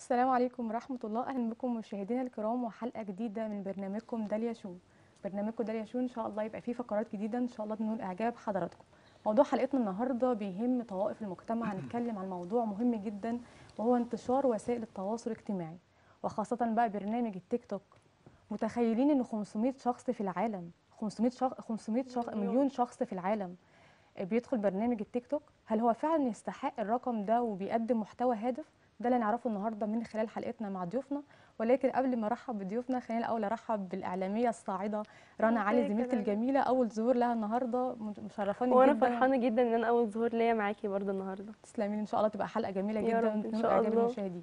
السلام عليكم ورحمة الله أهلا بكم مشاهدينا الكرام وحلقة جديدة من برنامجكم داليا شو برنامجكم داليا شو إن شاء الله يبقى فيه فقرات جديدة إن شاء الله تنول إعجاب حضراتكم موضوع حلقتنا النهاردة بيهم طوائف المجتمع هنتكلم عن موضوع مهم جدا وهو انتشار وسائل التواصل الاجتماعي وخاصة بقى برنامج التيك توك متخيلين إن 500 شخص في العالم 500 شخص 500 شخص مليون شخص في العالم بيدخل برنامج التيك توك هل هو فعلا يستحق الرقم ده وبيقدم محتوى هادف ده اللي نعرفه النهارده من خلال حلقتنا مع ضيوفنا ولكن قبل ما ارحب بضيوفنا خلينا الاول ارحب بالاعلاميه الصاعده رنا علي زميلتي الجميله اول ظهور لها النهارده مشرفاني وانا جدا فرحانه جدا ان انا اول ظهور ليا معاكي برضه النهارده تسلمي لي ان شاء الله تبقى حلقه جميله يا جدا رب إن وتنول شاء اعجاب الله. المشاهدين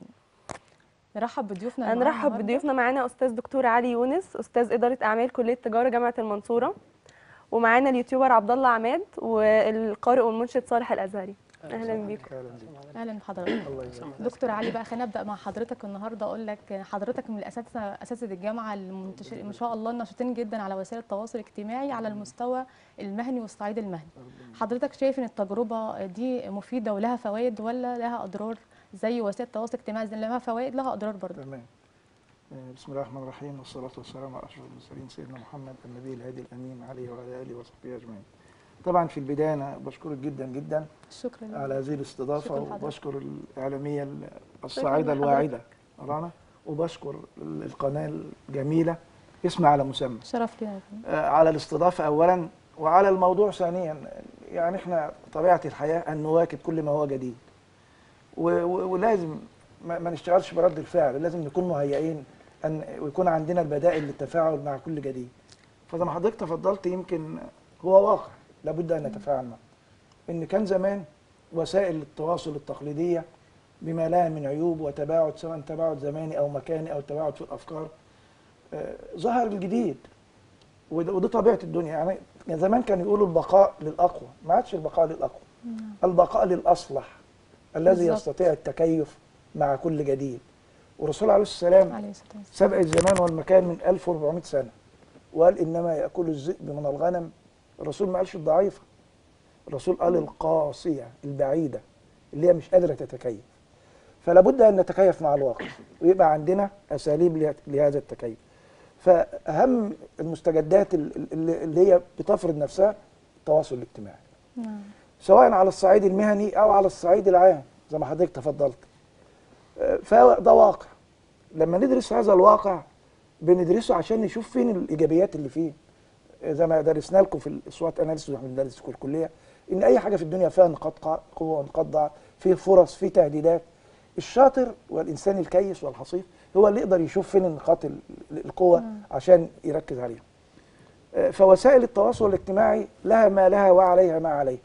نرحب بضيوفنا اللي معانا هنرحب النهاردة. بضيوفنا معانا استاذ دكتور علي يونس استاذ اداره اعمال كليه تجاره جامعه المنصوره ومعانا اليوتيوبر عبد الله عماد والقارئ والمنشد صالح الازهري اهلا بيكم اهلا بيك اهلا بحضرتك الله يسلمك دكتور علي بقى خلينا نبدا مع حضرتك النهارده اقول لك حضرتك من الاساتذه اساتذه الجامعه المنتشر ما شاء الله ناشطين جدا على وسائل التواصل الاجتماعي على المستوى المهني والصعيد المهني حضرتك شايف ان التجربه دي مفيده ولها فوائد ولا لها اضرار زي وسائل التواصل الاجتماعي زي لها فوائد لها اضرار برضه تمام آه، بسم الله الرحمن الرحيم والصلاة والسلام على أشرف المرسلين سيدنا محمد النبي الهادي الأمين عليه وعلى آله وصحبه أجمعين. طبعا في البداية أنا بشكرك جدا جدا شكرا لك. على هذه الاستضافة شكرا لحضرتك. وبشكر الإعلامية الصاعدة لحضرتك. الواعدة رانا وبشكر القناة الجميلة اسم على مسمى شرف لنا يا فندم. آه، على الاستضافة أولا وعلى الموضوع ثانيا يعني احنا طبيعة الحياة أن نواكب كل ما هو جديد و- و- ولازم ما ما نشتغلش برد الفعل لازم نكون مهيئين أن ويكون عندنا البدائل للتفاعل مع كل جديد فزي ما حضرتك تفضلت يمكن هو واقع لابد أن نتفاعل معه إن كان زمان وسائل التواصل التقليدية بما لها من عيوب وتباعد سواء تباعد زماني أو مكاني أو تباعد في الأفكار آه، ظهر الجديد وده وده طبيعه الدنيا يعني يعني زمان كانوا يقولوا البقاء للاقوى ما عادش البقاء للاقوى البقاء للاصلح الذي بالظبط. يستطيع التكيف مع كل جديد والرسول عليه السلام عليه الصلاه والسلام سبق الزمان والمكان من 1400 سنه وقال انما ياكل الذئب من الغنم الرسول ما قالش الضعيفه الرسول قال القاسيه البعيده اللي هي مش قادره تتكيف فلا بد ان نتكيف مع الواقع ويبقى عندنا اساليب له- لهذا التكيف فاهم المستجدات ال- ال- اللي هي بتفرض نفسها التواصل الاجتماعي نعم سواء على الصعيد المهني او على الصعيد العام زي ما حضرتك تفضلت آه، فده واقع لما ندرس هذا الواقع بندرسه عشان نشوف فين الايجابيات اللي فيه آه، زي ما درسنا لكم في السوات اناليسيس واحنا بندرس في الكليه ان اي حاجه في الدنيا فيها نقاط قا- قوه ونقاط ضعف فيه فرص فيه تهديدات الشاطر والانسان الكيس والحصيف هو اللي يقدر يشوف فين النقاط ال- القوه عشان يركز عليها آه، فوسائل التواصل الاجتماعي لها ما لها وعليها ما عليها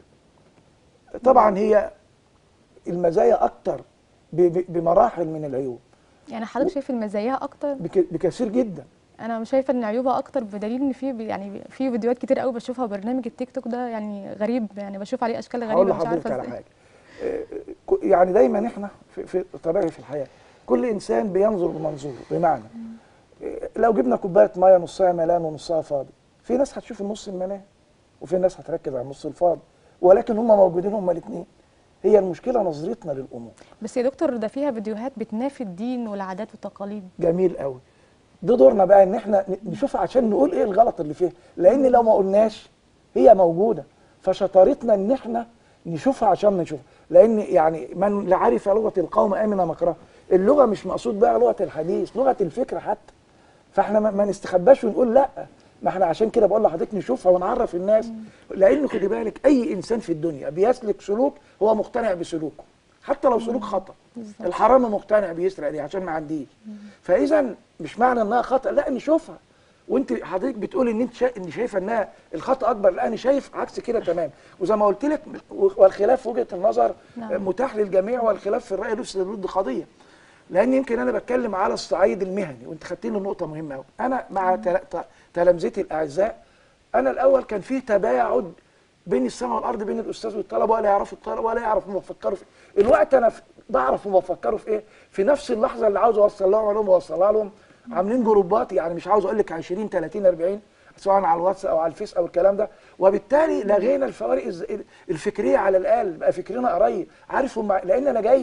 طبعا هي المزايا اكتر ب- ب- بمراحل من العيوب يعني حضرتك شايف المزايا اكتر بك- بكثير جدا انا شايفه ان عيوبها اكتر بدليل ان في يعني في فيديوهات كتير قوي بشوفها برنامج التيك توك ده يعني غريب يعني بشوف عليه اشكال هقول غريبه مش لحضرتك عارفه على ازاي حاجه آه، ك- يعني دايما احنا في, في طبيعي في الحياه كل انسان بينظر بمنظور بمعنى آه، لو جبنا كوبايه ميه نصها ملان ونصها فاضي في ناس هتشوف النص الملان وفي ناس هتركز على النص الفاضي ولكن هم موجودين هم الاثنين هي المشكله نظرتنا للامور بس يا دكتور ده فيها فيديوهات بتنافي الدين والعادات والتقاليد جميل قوي ده دورنا بقى ان احنا ن- نشوفها عشان نقول ايه الغلط اللي فيها لان لو ما قلناش هي موجوده فشطارتنا ان احنا نشوفها عشان نشوفها لان يعني من لا عرف لغه القوم امن مكرها اللغه مش مقصود بقى لغه الحديث لغه الفكر حتى فاحنا ما ما نستخباش ونقول لا ما احنا عشان كده بقول لحضرتك نشوفها ونعرف الناس لان خدي بالك اي انسان في الدنيا بيسلك سلوك هو مقتنع بسلوكه حتى لو سلوك خطا بالظبط. الحرام مقتنع بيسرق دي عشان ما عنديش فاذا مش معنى انها خطا لا نشوفها وانت حضرتك بتقولي ان انت شا... ان شايفه انها الخطا اكبر لا انا شايف عكس كده تمام وزي ما قلت لك والخلاف في وجهه النظر نعم. متاح للجميع والخلاف في الراي يفسد الود قضيه لان يمكن انا بتكلم على الصعيد المهني وانت خدتي لي نقطه مهمه قوي انا مع تل... ت- تلامذتي الاعزاء انا الاول كان فيه تباعد بين السماء والارض بين الاستاذ والطلبه ولا يعرفوا الطلبه ولا يعرفوا هم بيفكروا في إيه. الوقت انا ف- بعرف هم بيفكروا في ايه في نفس اللحظه اللي عاوز اوصل لهم علوم اوصلها لهم عاملين جروبات يعني مش عاوز اقول لك 20 30 40 سواء على الواتس او على الفيس او الكلام ده وبالتالي لغينا الفوارق الز- الفكريه على الاقل بقى فكرنا قريب عارف هم لان انا جاي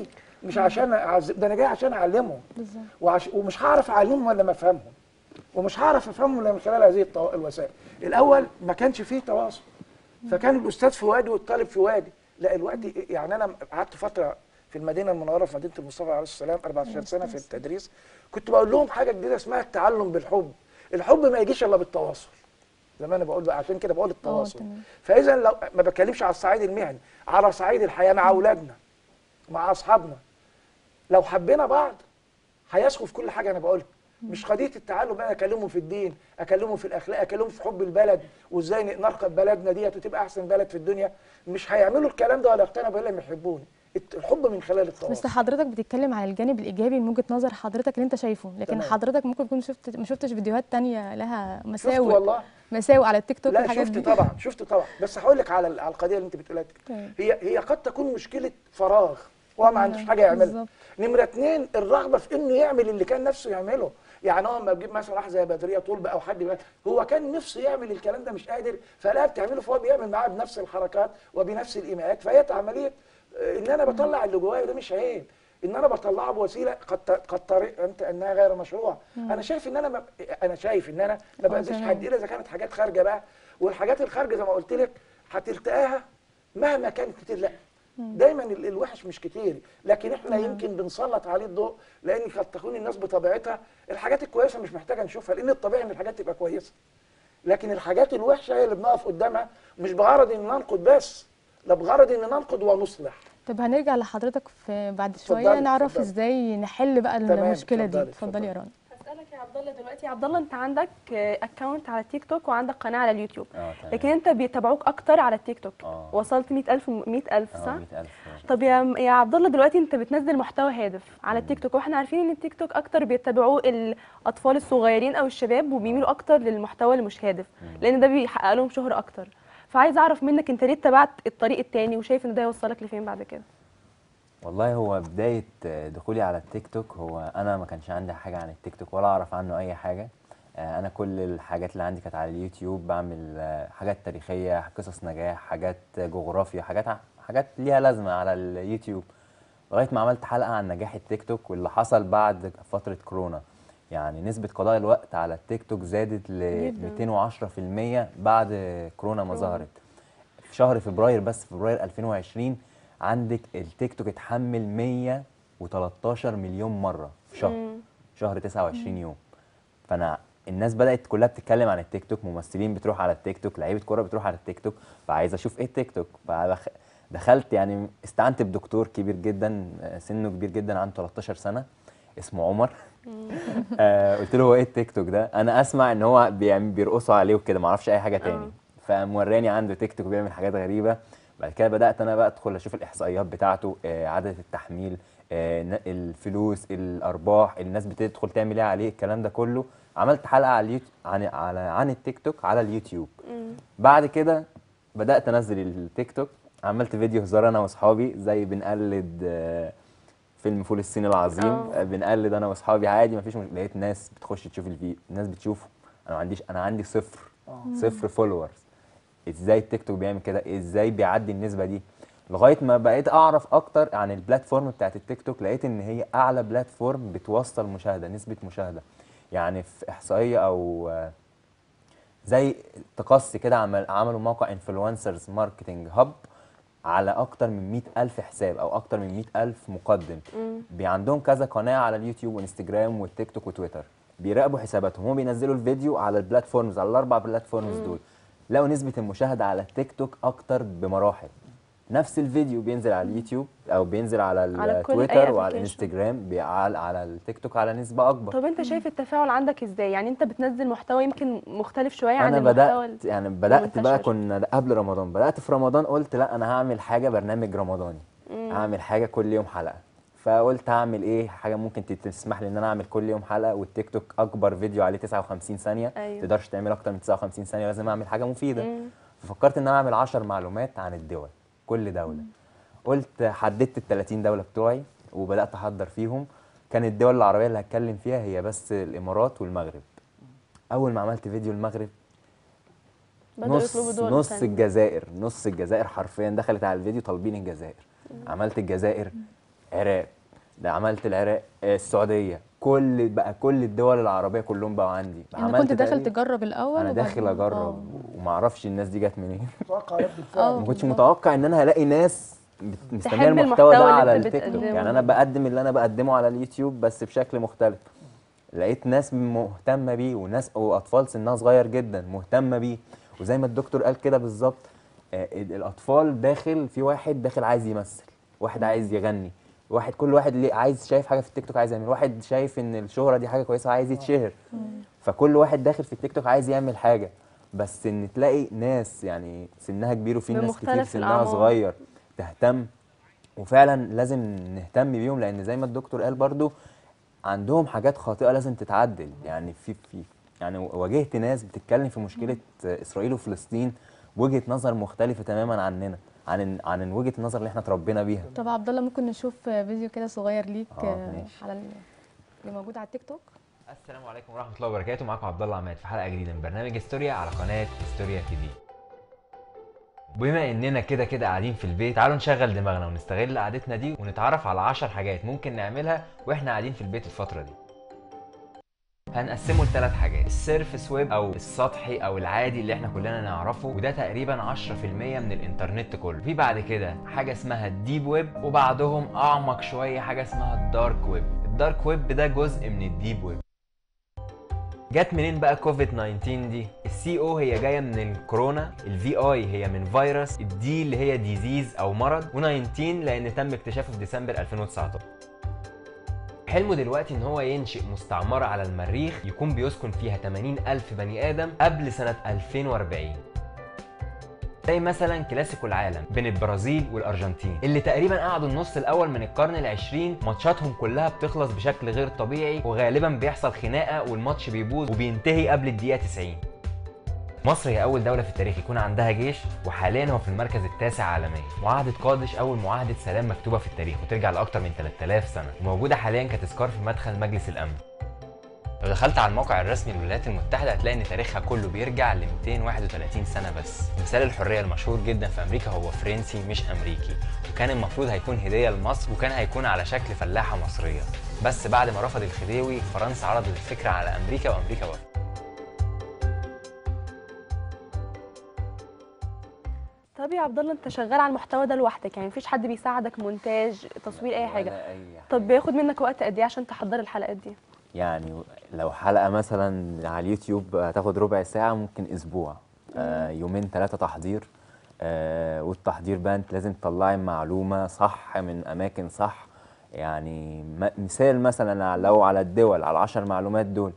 مش عشان اعذب ده انا جاي عشان اعلمهم بالظبط وعش... ومش هعرف اعلمهم ولا ما افهمهم ومش هعرف افهمهم الا من خلال هذه الطو... الوسائل الاول ما كانش فيه تواصل فكان الاستاذ في وادي والطالب في وادي لا الوقت يعني انا قعدت فتره في المدينه المنوره في مدينه المصطفى عليه السلام 14 سنه في التدريس كنت بقول لهم حاجه جديده اسمها التعلم بالحب الحب ما يجيش الا بالتواصل زي ما انا بقول بقى عشان كده بقول التواصل تمام. فاذا لو ما بتكلمش على الصعيد المهني على صعيد الحياه مع اولادنا مع اصحابنا لو حبينا بعض هيسخوا في كل حاجه انا بقولها مش قضيه التعلم بقى اكلمه في الدين اكلمه في الاخلاق اكلمه في حب البلد وازاي نرقب بلدنا ديت وتبقى احسن بلد في الدنيا مش هيعملوا الكلام ده ولا يقتنعوا الا لما يحبوني الت- الحب من خلال بس التواصل حضرتك بتتكلم على الجانب الايجابي من وجهه نظر حضرتك اللي انت شايفه لكن تمام. حضرتك ممكن تكون شفت ما شفتش فيديوهات تانية لها شفت مساوئ والله مساوئ على التيك توك لا والحاجات شفت دي طبعا شفت طبعا بس هقول لك على على القضيه اللي انت بتقولها دي. تمام. هي هي قد تكون مشكله فراغ هو ما عندوش حاجه يعملها بالظبط. نمره اتنين الرغبه في انه يعمل اللي كان نفسه يعمله يعني هو لما بجيب مثلا واحد زي بدريه طلبه او حد بقى هو كان نفسه يعمل الكلام ده مش قادر فلا بتعمله فهو بيعمل معاه بنفس الحركات وبنفس الايماءات فهي عمليه آه، ان انا بطلع اللي جوايا ده مش عيب ان انا بطلعه بوسيله قد ت- قد طريق انت انها غير مشروعه انا شايف ان انا ما انا شايف ان انا ما آه، باذيش تمام. حد الا اذا كانت حاجات خارجه بقى والحاجات الخارجه زي ما قلت لك هتلتقاها مهما كانت كتير لا دايما ال- الوحش مش كتير لكن احنا يمكن بنسلط عليه الضوء لان قد تكون الناس بطبيعتها الحاجات الكويسه مش محتاجه نشوفها لان الطبيعي ان الحاجات تبقى كويسه لكن الحاجات الوحشه هي اللي بنقف قدامها مش بغرض ان ننقد بس لا بغرض ان ننقد ونصلح طب هنرجع لحضرتك في بعد شويه اتفضلي، نعرف اتفضلي. ازاي نحل بقى تمام، المشكله دي اتفضلي، اتفضلي يا اتفضلي. رنا هسألك يا عبد الله دلوقتي يا عبد الله انت عندك اكونت على التيك توك وعندك قناه على اليوتيوب اه تمام لكن انت بيتابعوك اكتر على التيك توك اه. وصلت 100000 100000 اه صح 100000 طب يا يا عبد الله دلوقتي انت بتنزل محتوى هادف على التيك توك واحنا عارفين ان التيك توك اكتر بيتابعوه الاطفال الصغيرين او الشباب وبيميلوا اكتر للمحتوى اللي مش هادف لان ده بيحقق لهم شهرة اكتر فعايز اعرف منك انت ليه اتبعت الطريق التاني وشايف ان ده يوصلك لفين بعد كده والله هو بداية دخولي على التيك توك هو أنا ما كانش عندي حاجة عن التيك توك ولا أعرف عنه أي حاجة آه، أنا كل الحاجات اللي عندي كانت على اليوتيوب بعمل آه، حاجات تاريخية قصص نجاح حاجات جغرافيا حاجات ع- حاجات ليها لازمة على اليوتيوب لغاية ما عملت حلقة عن نجاح التيك توك واللي حصل بعد فترة كورونا يعني نسبة قضاء الوقت على التيك توك زادت ل جداً. 210% بعد كورونا ما ظهرت في شهر فبراير بس فبراير 2020 عندك التيك توك اتحمل 113 مليون مره في شهر مم. شهر 29 يوم فانا الناس بدات كلها بتتكلم عن التيك توك ممثلين بتروح على التيك توك لعيبه كوره بتروح على التيك توك فعايز اشوف ايه التيك توك فدخ- دخلت يعني استعنت بدكتور كبير جدا آه، سنه كبير جدا عنده 13 سنه اسمه عمر آه قلت له هو ايه التيك توك ده انا اسمع ان هو بيعم- بيرقصوا عليه وكده ما اعرفش اي حاجه تاني فموراني عنده تيك توك بيعمل حاجات غريبه بعد كده بدات انا بقى ادخل اشوف الاحصائيات بتاعته آه عدد التحميل آه ن- الفلوس الارباح الناس بتدخل تعمل ايه عليه الكلام ده كله عملت حلقه على اليوتيوب عن على عن التيك توك على اليوتيوب بعد كده بدات انزل التيك توك عملت فيديو هزار انا واصحابي زي بنقلد آه، فيلم فول الصين العظيم اه. آه، بنقلد انا واصحابي عادي مفيش مش... لقيت ناس بتخش تشوف الفيديو الناس بتشوفه انا ما عنديش انا عندي صفر صفر فولورز ازاي التيك توك بيعمل كده ازاي بيعدي النسبه دي لغايه ما بقيت اعرف اكتر عن البلاتفورم بتاعت التيك توك لقيت ان هي اعلى بلاتفورم بتوصل مشاهده نسبه مشاهده يعني في احصائيه او آه، زي تقصي كده عمل عملوا موقع انفلونسرز ماركتنج هاب على اكتر من 100 الف حساب او اكتر من 100 الف مقدم بي عندهم كذا قناه على اليوتيوب وانستجرام والتيك توك وتويتر بيراقبوا حساباتهم هم بينزلوا الفيديو على البلاتفورمز على الاربع بلاتفورمز دول لقوا نسبه المشاهده على التيك توك اكتر بمراحل نفس الفيديو بينزل على اليوتيوب او بينزل على على كل أي التويتر وعلى application. الانستجرام بي- على على التيك توك على نسبه اكبر طب انت شايف التفاعل عندك ازاي يعني انت بتنزل محتوى يمكن مختلف شويه عن انا المحتوى بدات يعني بدات بقى المنتشر. كنا قبل رمضان بدات في رمضان قلت لا انا هعمل حاجه برنامج رمضاني اعمل حاجه كل يوم حلقه فقلت هعمل ايه حاجه ممكن تت- تسمح لي ان انا اعمل كل يوم حلقه والتيك توك اكبر فيديو عليه 59 ثانيه أيوة. تقدرش تعمل اكتر من 59 ثانيه لازم اعمل حاجه مفيده مم. ففكرت ان انا اعمل 10 معلومات عن الدول كل دوله قلت حددت ال 30 دوله بتوعي وبدات احضر فيهم كان الدول العربيه اللي هتكلم فيها هي بس الامارات والمغرب اول ما عملت فيديو المغرب بدأوا نص يطلبوا دول نص تانية. الجزائر نص الجزائر حرفيا دخلت على الفيديو طالبين الجزائر عملت الجزائر عراق ده عملت العراق آه، السعوديه كل بقى كل الدول العربيه كلهم بقوا عندي انا عملت كنت داخل تقريباً- تجرب الاول انا داخل وبعدين- آه. اجرب وما اعرفش الناس دي جت منين اتوقع رد آه. الفعل ما كنتش بالظبط. متوقع ان انا هلاقي ناس بت- مستنيه تحب المحتوى المحتوى ده اللي على انت التيك توك بتقدمه. يعني انا بقدم اللي انا بقدمه على اليوتيوب بس بشكل مختلف لقيت ناس مهتمه بيه وناس واطفال سنها صغير جدا مهتمه بيه وزي ما الدكتور قال كده بالظبط آه، ال- الاطفال داخل في واحد داخل عايز يمثل واحد عايز يغني واحد كل واحد ليه عايز شايف حاجه في التيك توك عايز يعمل واحد شايف ان الشهره دي حاجه كويسه عايز يتشهر فكل واحد داخل في التيك توك عايز يعمل حاجه بس ان تلاقي ناس يعني سنها كبير وفي من ناس كتير مختلف سنها الأعمار. صغير تهتم وفعلا لازم نهتم بيهم لان زي ما الدكتور قال برضو عندهم حاجات خاطئه لازم تتعدل يعني في في يعني واجهت ناس بتتكلم في مشكله اسرائيل وفلسطين بوجهه نظر مختلفه تماما عننا عن عن وجهه النظر اللي احنا اتربينا بيها طب عبد الله ممكن نشوف فيديو كده صغير ليك آه، آه، ماشي. على ال- اللي موجود على التيك توك السلام عليكم ورحمة الله وبركاته معاكم عبد الله عماد في حلقة جديدة من برنامج هيستوريا على قناة هيستوريا تي في بما اننا كده كده قاعدين في البيت تعالوا نشغل دماغنا ونستغل قعدتنا دي ونتعرف على 10 حاجات ممكن نعملها واحنا قاعدين في البيت الفترة دي هنقسمه لثلاث حاجات السيرفس ويب او السطحي او العادي اللي احنا كلنا نعرفه وده تقريبا 10% من الانترنت كله في بعد كده حاجه اسمها الديب ويب وبعدهم اعمق شويه حاجه اسمها الدارك ويب الدارك ويب ده جزء من الديب ويب جت منين بقى كوفيد 19 دي السي او هي جايه من الكورونا الفي اي هي من فيروس الدي اللي هي ديزيز او مرض و19 لان تم اكتشافه في ديسمبر 2019 حلمه دلوقتي ان هو ينشئ مستعمرة على المريخ يكون بيسكن فيها 80 ألف بني آدم قبل سنة 2040 زي مثلا كلاسيكو العالم بين البرازيل والارجنتين اللي تقريبا قعدوا النص الاول من القرن العشرين ماتشاتهم كلها بتخلص بشكل غير طبيعي وغالبا بيحصل خناقه والماتش بيبوظ وبينتهي قبل الدقيقه 90 مصر هي أول دولة في التاريخ يكون عندها جيش وحاليا هو في المركز التاسع عالميا. معاهدة قادش أول معاهدة سلام مكتوبة في التاريخ وترجع لأكتر من 3000 سنة وموجودة حاليا كتذكار في مدخل مجلس الأمن. لو دخلت على الموقع الرسمي للولايات المتحدة هتلاقي إن تاريخها كله بيرجع ل 231 سنة بس. مثال الحرية المشهور جدا في أمريكا هو فرنسي مش أمريكي، وكان المفروض هيكون هدية لمصر وكان هيكون على شكل فلاحة مصرية. بس بعد ما رفض الخديوي فرنسا عرضت الفكرة على أمريكا وأمريكا وافقت. طب يا عبد الله انت شغال على المحتوى ده لوحدك يعني مفيش حد بيساعدك مونتاج تصوير اي حاجه ولا أي طب بياخد منك وقت قد ايه عشان تحضر الحلقات دي يعني لو حلقة مثلا على اليوتيوب هتاخد ربع ساعة ممكن أسبوع آه يومين ثلاثة تحضير آه والتحضير بقى انت لازم تطلعي معلومة صح من أماكن صح يعني م- مثال مثلا لو على الدول على العشر معلومات دول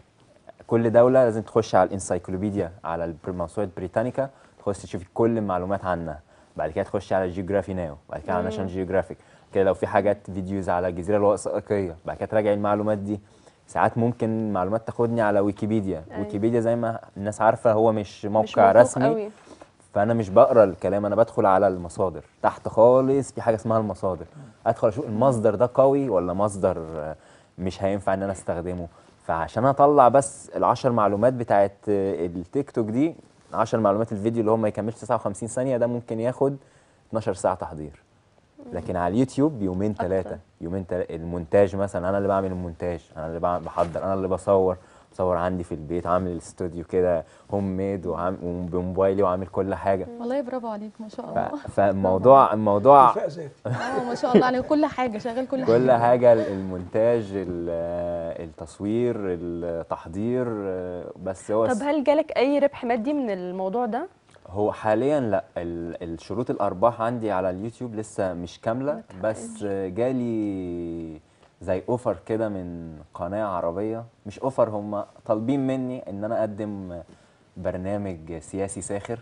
كل دولة لازم تخش على الانسايكلوبيديا على البر- موسوعة بريتانيكا تخش تشوفي كل المعلومات عنها بعد كده تخش على جيوغرافي ناو بعد كده على مم. ناشونال جيوغرافيك كده لو في حاجات فيديوز على الجزيرة الوثائقية بعد كده تراجعي المعلومات دي ساعات ممكن معلومات تاخدني على ويكيبيديا أيوة. ويكيبيديا زي ما الناس عارفة هو مش موقع مش موثوق رسمي قوي. فانا مش بقرا الكلام انا بدخل على المصادر تحت خالص في حاجه اسمها المصادر ادخل اشوف المصدر ده قوي ولا مصدر آه، مش هينفع ان انا استخدمه فعشان اطلع بس العشر معلومات بتاعت آه، التيك توك دي 10 معلومات الفيديو اللي هو ما يكملش 59 ثانيه ده ممكن ياخد 12 ساعه تحضير لكن على اليوتيوب يومين أكتر. ثلاثه يومين ثلاثه المونتاج مثلا انا اللي بعمل المونتاج انا اللي بعمل- بحضر انا اللي بصور بصور عندي في البيت عامل الاستوديو كده هوم ميد وعامل وبموبايلي وعامل كل حاجه والله برافو عليك ما شاء ف- الله فالموضوع الموضوع اكتفاء ذاتي اه ما شاء الله يعني كل حاجه شغال كل حاجه كل حاجه المونتاج ال- التصوير التحضير بس هو طب هل جالك اي ربح مادي من الموضوع ده هو حاليا لا ال- الشروط الارباح عندي على اليوتيوب لسه مش كامله بس جالي زي اوفر كده من قناه عربيه مش اوفر هم طالبين مني ان انا اقدم برنامج سياسي ساخر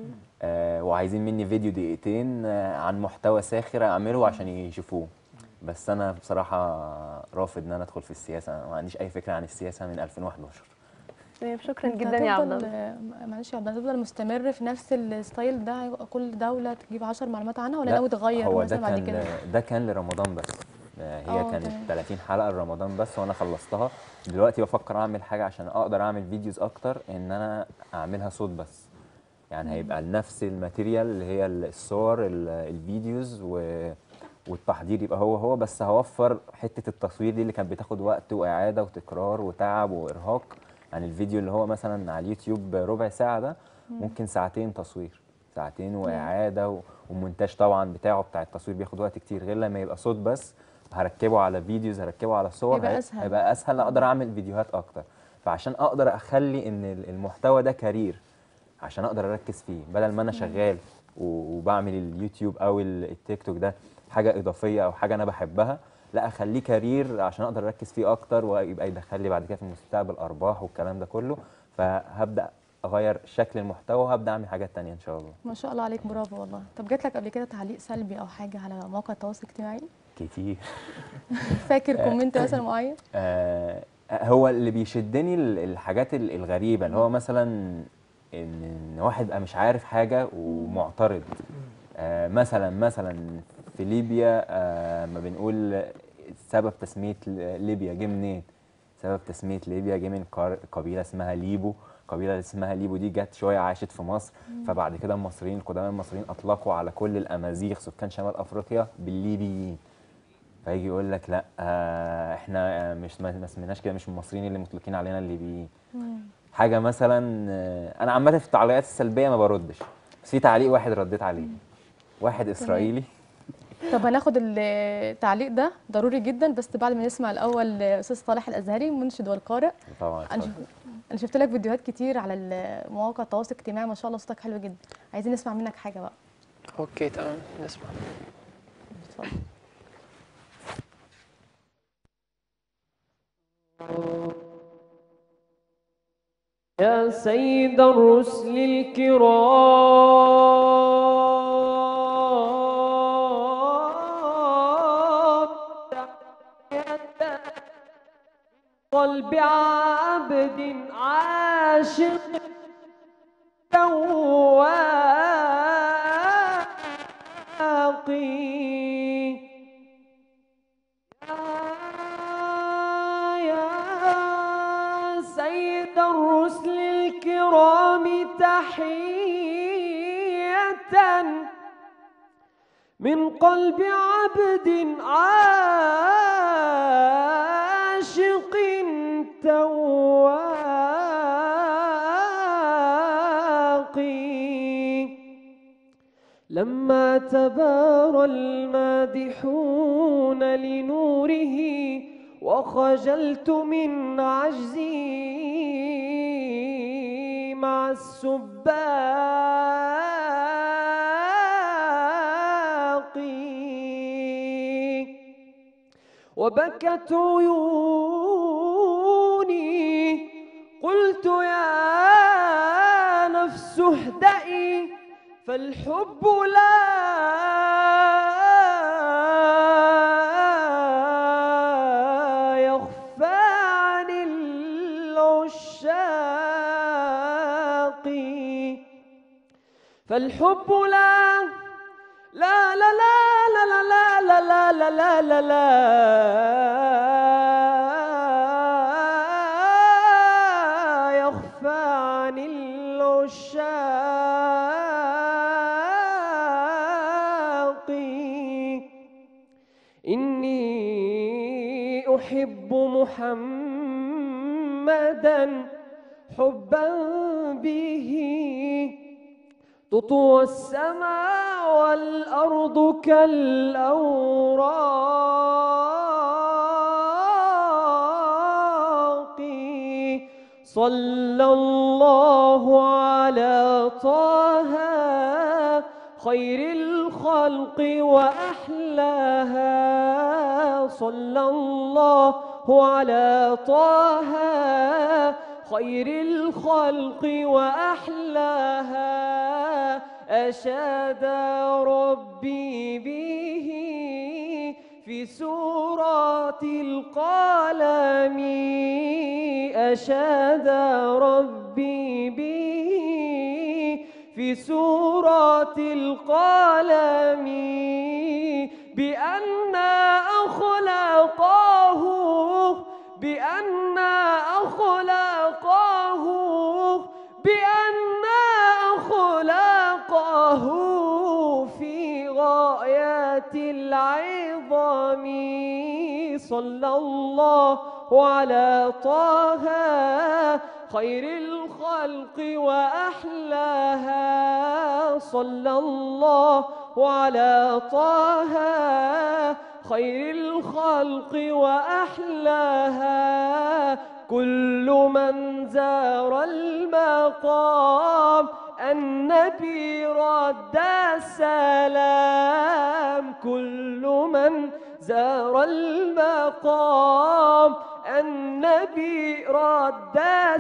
آه وعايزين مني فيديو دقيقتين آه عن محتوى ساخر اعمله عشان يشوفوه بس انا بصراحه رافض ان انا ادخل في السياسه أنا ما عنديش اي فكره عن السياسه من 2011 طيب شكرا أنت جدا يا عبد هتفضل- الله معلش يا عبد الله تفضل مستمر في نفس الستايل ده كل دوله تجيب 10 معلومات عنها ولا لا، ناوي تغير هو ده مثلا بعد كان كده ده كان لرمضان بس آه، هي آه، كانت تمام. 30 حلقه لرمضان بس وانا خلصتها دلوقتي بفكر اعمل حاجه عشان اقدر اعمل فيديوز اكتر ان انا اعملها صوت بس يعني هيبقى نفس الماتيريال اللي هي الصور ال- الفيديوز و والتحضير يبقى هو هو بس هوفر حته التصوير دي اللي كانت بتاخد وقت واعاده وتكرار وتعب وارهاق يعني الفيديو اللي هو مثلا على اليوتيوب ربع ساعه ده ممكن ساعتين تصوير ساعتين واعاده و- ومونتاج طبعا بتاعه بتاع التصوير بياخد وقت كتير غير لما يبقى صوت بس هركبه على فيديوز هركبه على صور هيبقى هي- أسهل. هيبقى اسهل اقدر اعمل فيديوهات اكتر فعشان اقدر اخلي ان ال- المحتوى ده كارير عشان اقدر اركز فيه بدل ما انا شغال و- وبعمل اليوتيوب او ال- التيك توك ده حاجه اضافيه او حاجه انا بحبها لا اخليه كارير عشان اقدر اركز فيه اكتر ويبقى يدخل لي بعد كده في المستقبل ارباح والكلام ده كله فهبدا اغير شكل المحتوى وهبدا اعمل حاجات تانية ان شاء الله ما شاء الله عليك برافو والله طب جات لك قبل كده تعليق سلبي او حاجه على مواقع التواصل الاجتماعي كتير فاكر كومنت مثلا معين آه هو اللي بيشدني ال- الحاجات ال- الغريبه اللي هو مثلا ان إن واحد يبقى مش عارف حاجه ومعترض آه مثلا مثلا في ليبيا آه ما بنقول سبب تسميه ل- ليبيا جه منين سبب تسميه ليبيا جه من قار- قبيله اسمها ليبو قبيله اللي اسمها ليبو دي جت شويه عاشت في مصر فبعد كده المصريين القدماء المصريين اطلقوا على كل الامازيغ سكان شمال افريقيا بالليبيين فيجي يقول لك لا آه احنا آه، مش ما ما اسمناش كده مش المصريين اللي مطلقين علينا الليبيين حاجه مثلا آه، انا عامه في التعليقات السلبيه ما بردش بس في تعليق واحد رديت عليه واحد اسرائيلي طب هناخد التعليق ده ضروري جدا بس بعد ما نسمع الاول استاذ صالح الازهري منشد والقارئ طبعا انا شف- انا شفت لك فيديوهات كتير على ال- مواقع التواصل الاجتماعي ما شاء الله صوتك حلو جدا عايزين نسمع منك حاجه بقى اوكي تمام نسمع اتفضل يا سيد الرسل الكرام تحية قلب عبد عاشق تواقي يا سيد الرسل الكرام تحية من قلب عبد عاشق تواقي لما تبارى المادحون لنوره وخجلت من عجزي مع السباق وبكت عيوني قلت يا نفس اهدئي فالحب لا يخفى عن العشاق فالحب لا لا لا لا لا لا لا لا لا لا لا لا يخفى عن العشاق إني أحب محمدا حبا به تطوى السماء والأرض كالأوراق صلى الله على طه خير الخلق وأحلاها صلى الله على طه خير الخلق وأحلاها أشاد ربي به في سورة القلم أشاد ربي به في سورة القلم بأن أخلاقه بأن أخلاقه بأن أخلاقه في غاية العلم العظام صلى الله على طه خير الخلق وأحلاها صلى الله على طه خير الخلق وأحلاها كل من زار المقام النبي رد السلام كل من زار المقام النبي رد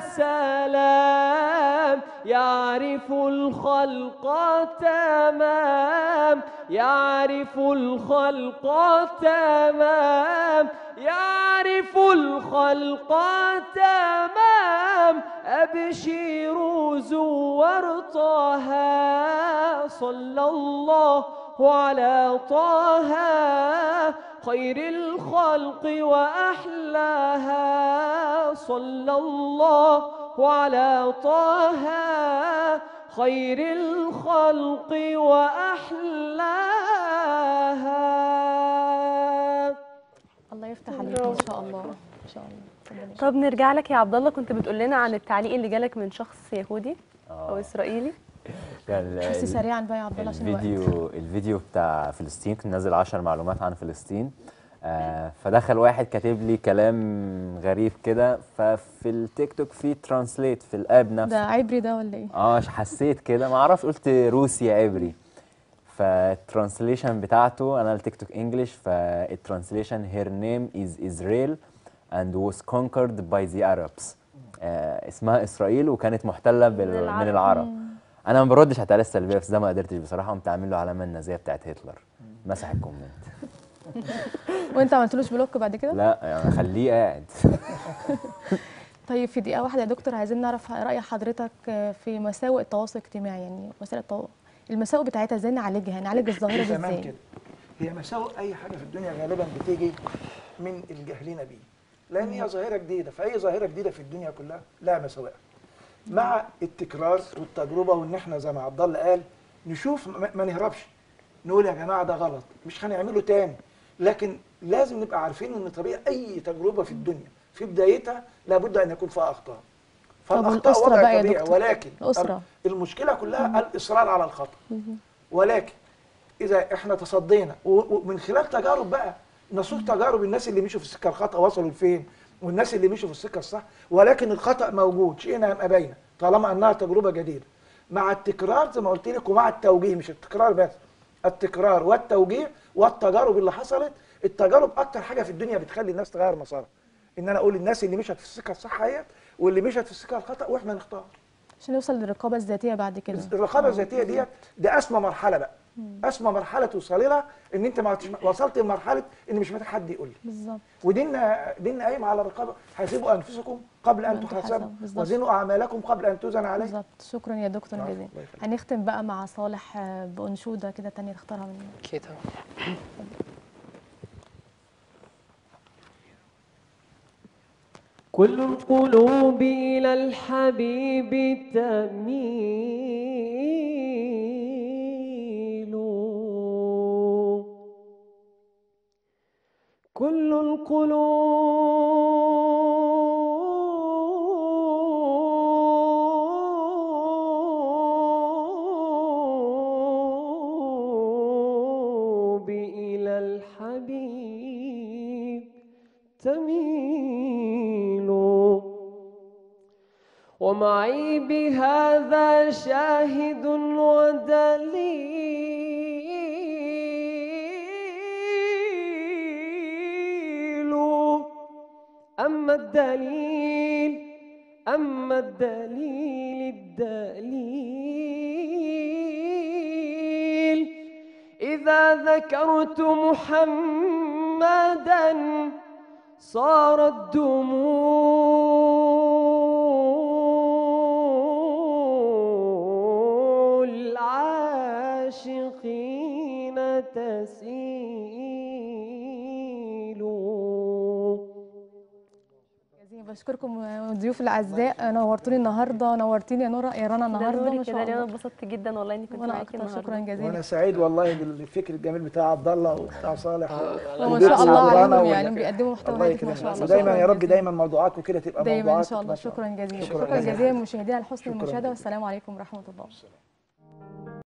السلام يعرف الخلق تمام يعرف الخلق تمام يعرف الخلق تمام أبشروا زور طه صلى الله على طه خير الخلق وأحلاها صلى الله على طه خير الخلق وأحلاها الله يفتح عليك ان شاء الله ان شاء الله اتفضلي. طب نرجع لك يا عبد الله كنت بتقول لنا عن التعليق اللي جالك من شخص يهودي او آه. اسرائيلي كان ال- بس سريعا بقى يا عبد الله عشان الوقت الفيديو الفيديو بتاع فلسطين كنت نازل 10 معلومات عن فلسطين آه فدخل واحد كاتب لي كلام غريب كده ففي التيك توك في ترانسليت في الاب ده نفسه عبري ده ولا ايه؟ اه حسيت كده ما اعرفش قلت روسي عبري فالترانسليشن بتاعته انا التيك توك انجلش فالترانسليشن هير نيم از اسرائيل and was conquered by the Arabs آه اسمها اسرائيل وكانت محتله بال... من العرب. العرب انا ما بردش على التعليق السلبيه بس ده ما قدرتش بصراحه قمت عامل له علامه النازيه بتاعت هتلر مسح الكومنت وانت ما عملتلوش بلوك بعد كده؟ لا يعني خليه قاعد طيب في دقيقة واحدة يا دكتور عايزين نعرف رأي حضرتك في مساوئ التواصل الاجتماعي يعني وسائل التواصل المساوئ بتاعتها ازاي نعالجها نعالج الظاهرة دي تمام ازاي؟ كده هي مساوئ اي حاجه في الدنيا غالبا بتيجي من الجاهلين بيه لان هي ظاهره جديده فاي ظاهره جديده في الدنيا كلها لها مساوئها مع التكرار والتجربه وان احنا زي ما عبد الله قال نشوف ما ما نهربش نقول يا جماعه ده غلط مش هنعمله تاني لكن لازم نبقى عارفين ان طبيعي اي تجربه في الدنيا في بدايتها لابد ان يكون فيها اخطاء فالاخطاء والأسرة وضع بقى يا طبيعي دكتور؟ ولكن الأسرة. المشكله كلها الاصرار على الخطا ولكن اذا احنا تصدينا و- ومن خلال تجارب بقى نسوق تجارب الناس اللي مشوا في السكه الخطا وصلوا لفين والناس اللي مشوا في السكه الصح ولكن الخطا موجود شئنا ام ابينا طالما انها تجربه جديده مع التكرار زي ما قلت لك ومع التوجيه مش التكرار بس التكرار والتوجيه والتجارب اللي حصلت التجارب اكتر حاجه في الدنيا بتخلي الناس تغير مسارها ان انا اقول الناس اللي مشت في السكه الصح هي واللي مشت في السكه الخطا واحنا نختار عشان نوصل للرقابة الذاتية بعد كده الرقابه الذاتيه ديت ده اسمى مرحله بقى اسمى مرحله توصل لها ان انت ما عدتش- وصلت لمرحله ان مش محتاج حد يقول لي بالظبط وديننا ديننا قايم على الرقابه حاسبوا انفسكم قبل ان وأن تحاسبوا تحاسبوا، بالظبط. وزنوا اعمالكم قبل ان توزن عليكم بالظبط شكرا يا دكتور العفو، جزيلا الله يخليك. هنختم بقى مع صالح آه، بأنشودة كده تانية تختارها مني اوكي تمام كل القلوب إلى الحبيب تميل كل القلوب إلى الحبيب تميل ومعي بهذا شاهد ودليل أما الدليل أما الدليل الدليل إذا ذكرت محمدا صارت دموع العاشقين تسيل جزيلا بشكركم ضيوف الاعزاء نورتوني النهارده نورتيني يا نورا يا رنا النهارده ده ما نوري شاء كده ليه انا الله اتبسطت جدا والله اني كنت وانا معاكي اكتر النهارده شكرا جزيلا وانا سعيد والله بالفكر الجميل بتاع عبد الله وبتاع صالح و- وما وبيت شاء الله ورانا عليهم وال- يعني بيقدموا محتوى الله هادف ما يكرمك شاء الله ودايما شكراً يا رب جزيلاً. دايما موضوعاتكم كده تبقى دايما ان موضوعات شاء الله ما شكرا جزيلا شكراً شكرا جزيلاً. جزيلا مشاهدينا لحسن شكراً المشاهده جزيلاً. والسلام عليكم ورحمه الله